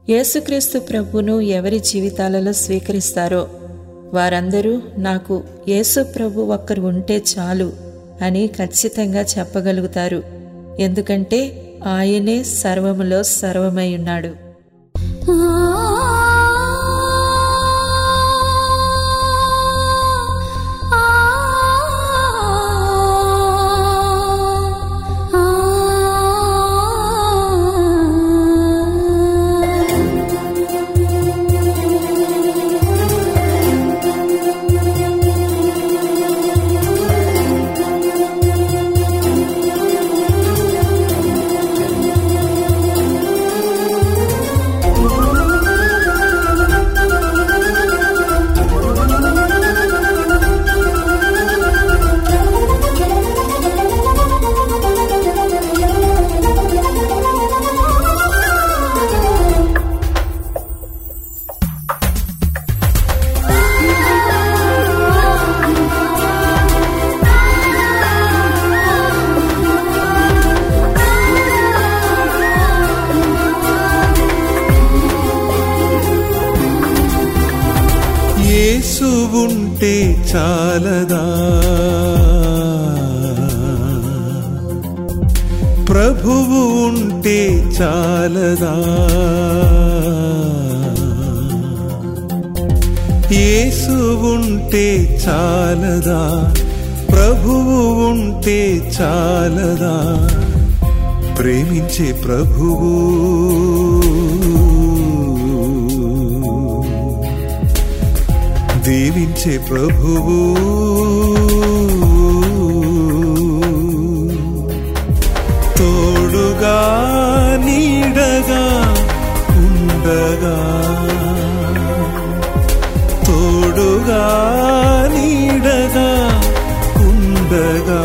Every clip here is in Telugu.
యేసుక్రీస్తు ప్రభువును ఎవరి జీవితాలలో స్వీకరిస్తారో వారందరూ నాకు యేసు ప్రభు ఒక్కరు ఉంటే చాలు అని ఖచ్చితంగా చెప్పగలుగుతారు ఎందుకంటే ఆయనే సర్వములో సర్వమై ఉన్నాడు యేసు ఉంటే చాలదా ప్రభువు ఉంటే చాలదా యేసు ఉంటే చాలదా ప్రభువు ఉంటే చాలదా ప్రేమించే ప్రభువు దీవించే ప్రభువు తోడుగా నీడగా ఉండగా తోడుగా నీడగా ఉండగా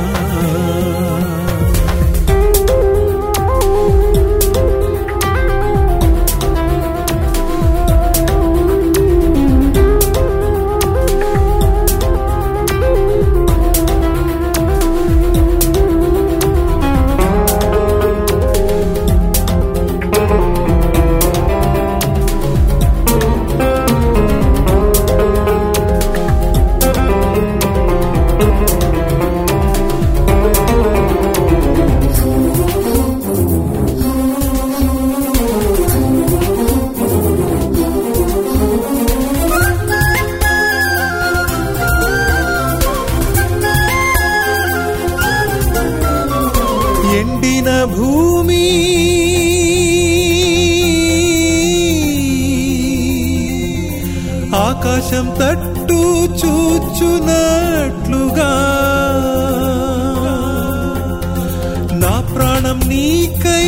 ఎండిన భూమి ఆకాశం తట్టు చూచునట్లుగా నా ప్రాణం నీకై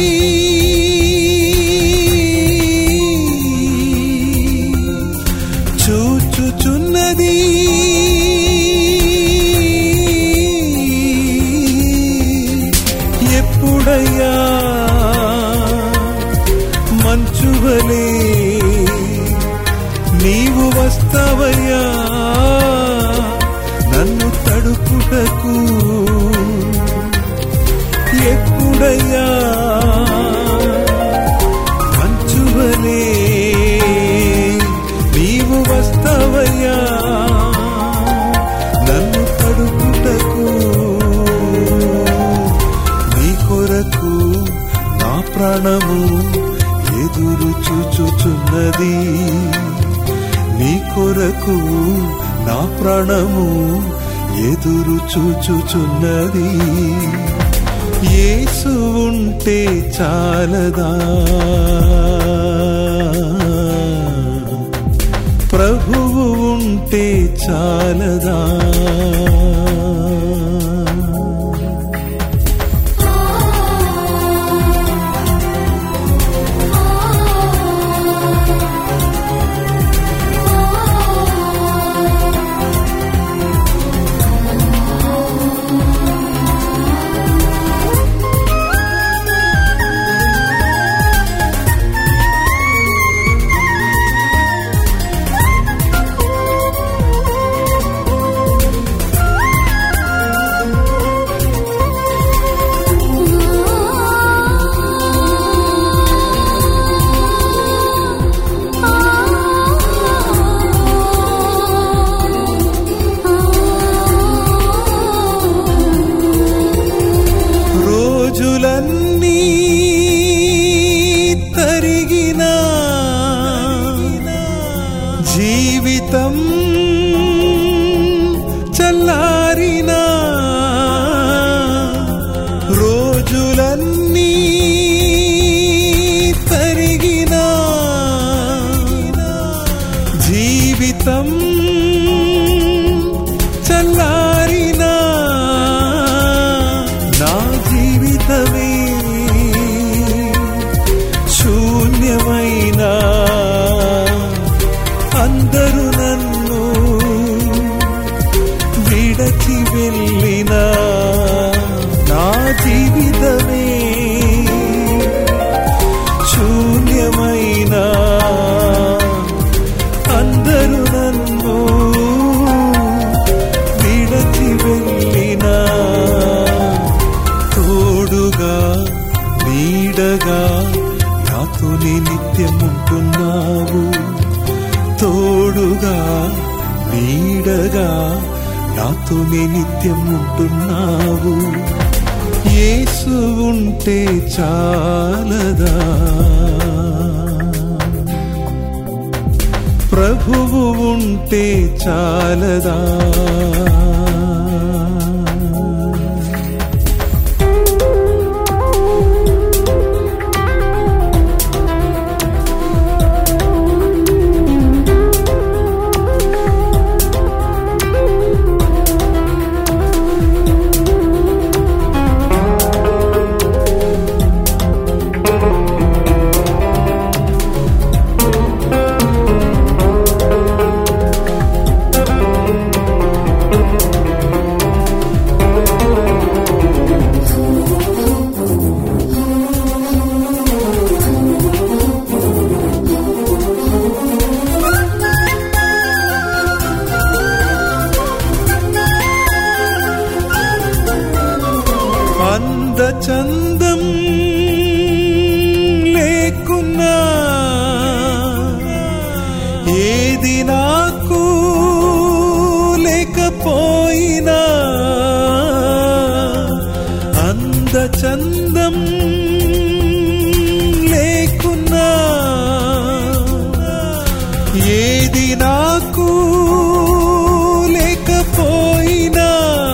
చూచుచున్నది ఎప్పుడయ్యా మంచువలే నీవు వస్తావయ్యా నన్ను తడుపుటకు ఎప్పుడయ్యా మంచువలే నీవు వస్తావయ్యా నన్ను తడుపుటకు నీ కొరకు నా ప్రాణము ఎదురు చూచుచున్నది నీ కొరకు నా ప్రాణము ఎదురు చూచుచున్నది యేసు ఉంటే చాలదా ప్రభువు ఉంటే చాలదా నాతోనే నిత్యం ఉంటున్నావు తోడుగా నీడగా నాతోనే నిత్యం ఉంటున్నావు యేసు ఉంటే చాలదా ప్రభువు ఉంటే చాలదా అందచందం లేకున్నా ఏది నాకు లేకపోయినా అందచందం లేకున్నా ఏది నాకు లేకపోయినా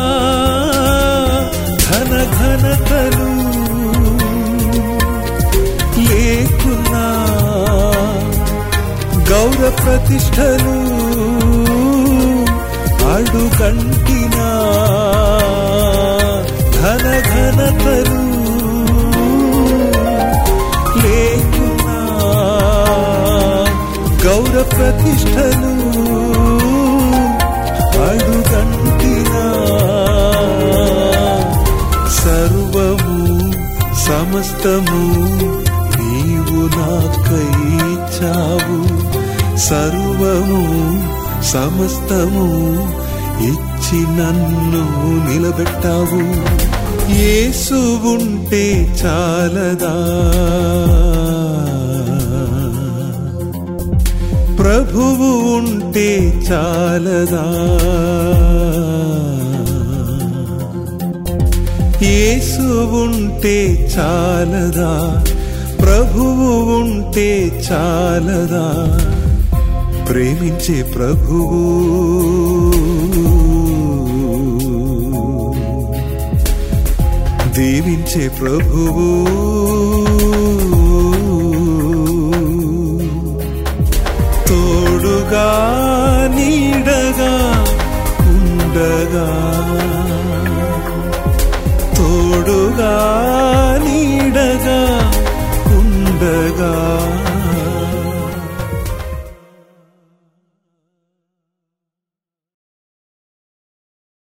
ఘన ఘనతలు లేకున్నా గౌర ప్రతిష్టలు అడుగంటినా ఘన ఘనతలు లేకున్నా గౌర ప్రతిష్టలు అడుగంటినా సర్వము సమస్తము నీవు నాకై చావు సర్వము సమస్తము ఇచ్చి నన్ను నిలబెట్టావు యేసు ఉంటే చాలదా ప్రభువు ఉంటే చాలదా యేసు ఉంటే చాలదా ప్రభువు ఉంటే చాలదా ప్రేమించే ప్రభువు దీవించే ప్రభువు తోడుగా నీడగా ఉండగా తోడుగా నీడగా ఉండగా